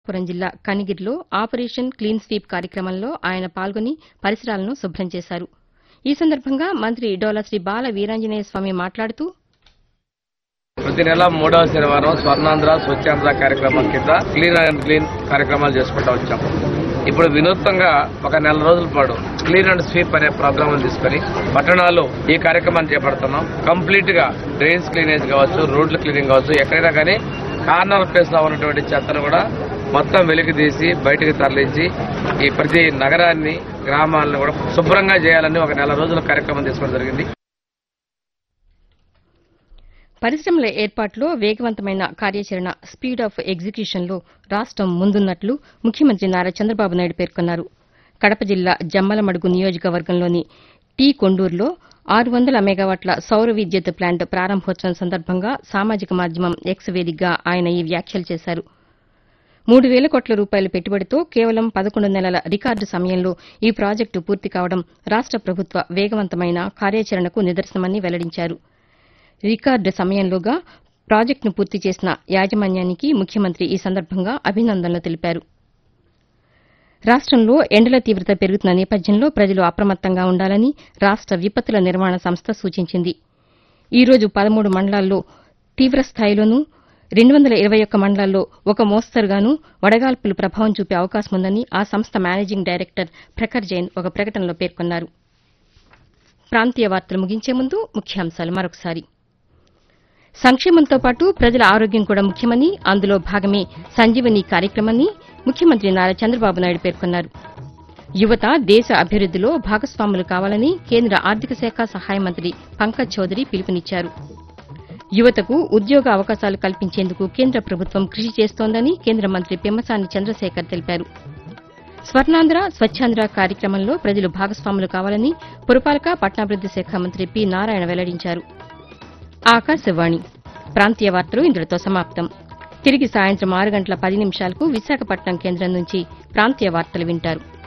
పురం జిల్లా కనిగిరిలో operation clean sweep కార్యక్రమంలో ఆయన పాల్గొని పరిసరాలను శుభ్రం చేశారు ఈ సందర్భంగా మంత్రి డోలా శ్రీ బాల వీరాంజనేయ స్వామి మాట్లాడుతూ ప్రతి నెల మూడవ శనివారం స్వర్ణాంధ్ర స్వచ్ఛాంధ్ర కార్యక్రమం కింద క్లీన్ అండ్ క్లీన్ కార్యక్రమాలు చేసుకుంటూ వచ్చాం ఇప్పుడు వినూత్నంగా ఒక నెల రోజుల పాటు క్లీన్ అండ్ స్వీప్ అనే ప్రోగ్రామ్ తీసుకొని పట్టణాల్లో ఈ కార్యక్రమాన్ని చేపడుతున్నాం కంప్లీట్ గా డ్రైన్స్ క్లీనేజ్ కావచ్చు రోడ్ల క్లీనింగ్ కావచ్చు ఎక్కడైనా కానీ కార్నర్ ప్లేస్ లో ఉన్నటువంటి చెత్తను కూడా మొత్తం వెలికి తీసి బయటకు తరలించి ఈ ప్రతి నగరాన్ని గ్రామాలను కూడా శుభ్రంగా చేయాలని ఒక నెల రోజుల కార్యక్రమం తీసుకోవడం జరిగింది పరిశ్రమల ఏర్పాటులో వేగవంతమైన కార్యాచరణ స్పీడ్ ఆఫ్ ఎగ్జిక్యూషన్లో రాష్టం ముందున్నట్లు ముఖ్యమంత్రి నారా చంద్రబాబు నాయుడు పేర్కొన్నారు కడప జిల్లా జమ్మలమడుగు నియోజకవర్గంలోని టీ కొండూరులో ఆరు వందల మెగావాట్ల సౌర విద్యుత్ ప్లాంట్ ప్రారంభోత్సవం సందర్భంగా సామాజిక మాధ్యమం ఎక్స్ వేదికగా ఆయన ఈ వ్యాఖ్యలు చేశారు మూడు వేల కోట్ల రూపాయల పెట్టుబడితో కేవలం పదకొండు నెలల రికార్డు సమయంలో ఈ ప్రాజెక్టు పూర్తి కావడం రాష్ట ప్రభుత్వ వేగవంతమైన కార్యాచరణకు నిదర్శనమని వెల్లడించారు రికార్డు సమయంలోగా ప్రాజెక్టును పూర్తి చేసిన యాజమాన్యానికి ముఖ్యమంత్రి ఈ సందర్భంగా అభినందనలు తెలిపారు రాష్టంలో ఎండల తీవ్రత పెరుగుతున్న నేపథ్యంలో ప్రజలు అప్రమత్తంగా ఉండాలని రాష్ట విపత్తుల నిర్వహణ సంస్థ సూచించింది ఈ రోజు పదమూడు మండలాల్లో తీవ్రస్థాయిలోనూ రెండు వందల ఇరవై ఒక్క మండలాల్లో ఒక మోస్తరుగాను వడగాల్పులు ప్రభావం చూపే అవకాశం ఉందని ఆ సంస్థ మేనేజింగ్ డైరెక్టర్ ప్రఖర్ జైన్ ఒక ప్రకటనలో పేర్కొన్నారు ప్రాంతీయ వార్తలు ముగించే ముందు ముఖ్యాంశాలు మరొకసారి సంక్షేమంతో పాటు ప్రజల ఆరోగ్యం కూడా ముఖ్యమని అందులో భాగమే సంజీవని కార్యక్రమాన్ని ముఖ్యమంత్రి నారా చంద్రబాబు నాయుడు పేర్కొన్నారు యువత దేశ అభివృద్దిలో భాగస్వాములు కావాలని కేంద్ర ఆర్థిక శాఖ సహాయ మంత్రి పంకజ్ చౌదరి పిలుపునిచ్చారు యువతకు ఉద్యోగ అవకాశాలు కల్పించేందుకు కేంద్ర ప్రభుత్వం కృషి చేస్తోందని కేంద్ర మంత్రి పెమ్మసాని చంద్రశేఖర్ తెలిపారు స్వర్ణాంధ్ర స్వచ్ఛాంధ్ర కార్యక్రమంలో ప్రజలు భాగస్వాములు కావాలని పురపాలక పట్టణాభివృద్ది శాఖ మంత్రి పి నారాయణ వెల్లడించారు ఆకాశవాణి ప్రాంతీయ వార్తలు ఇందులో సమాప్తం తిరిగి సాయంత్రం ఆరు గంటల పది నిమిషాలకు విశాఖపట్నం కేంద్రం నుంచి ప్రాంతీయ వార్తలు వింటారు